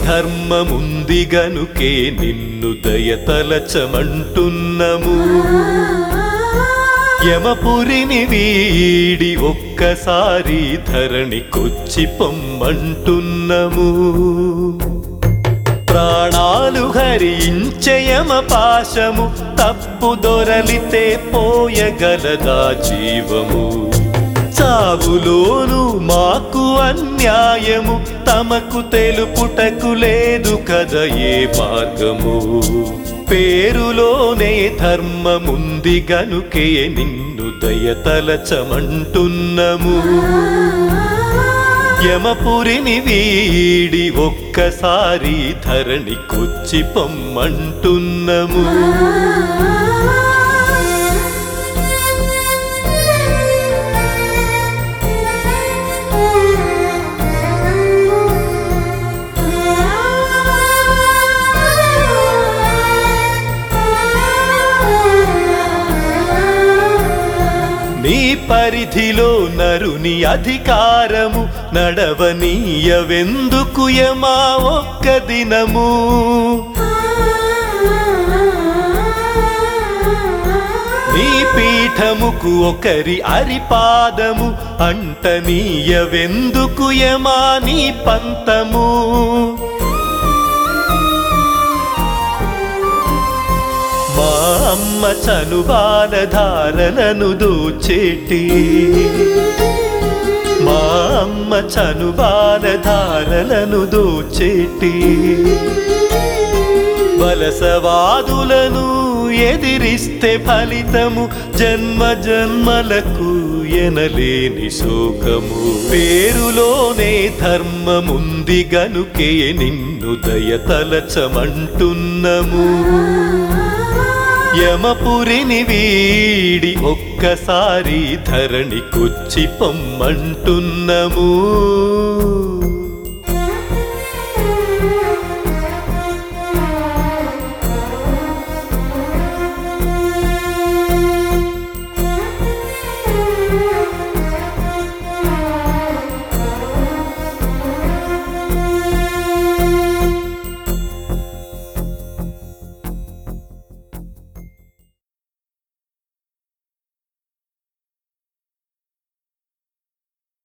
ధర్మముంది గనుకే నిన్ను దయతలచమంటున్నము యమపురిని వీడి ఒక్కసారి ధరణికొచ్చి పొమ్మంటున్నము ప్రాణాలు హరించయమ పాశము తప్పు దొరలితే పోయగలదా జీవము చావులోను మాకు అన్యాయము తమకు తెలుపుటకు లేదు కదా ఏ మార్గము పేరులోనే ధర్మముంది గనుకే నిన్ను దయతలచమంటున్నము యమపురిని వీడి ఒక్కసారి ధరణికొచ్చి పొమ్మంటున్నము నీ పరిధిలో నరుని అధికారము నడవనీయవెందుకు యమా ఒక్క దినము నీ పీఠముకు ఒకరి అరిపాదము అంటనీయవెందుకు యమా నీ పంతము మా అమ్మ చనుబాల ధారలను దోచేటి మా అమ్మ చనుబాల ధారలను దోచేటి వలసవాదులను ఎదిరిస్తే ఫలితము జన్మ జన్మలకు ఎనలేని శోకము పేరులోనే ధర్మముంది గనుకే నిన్ను దయతలచమంటున్నము యమపురిని వీడి ఒక్కసారి ధరణికొచ్చి పొమ్మంటున్నము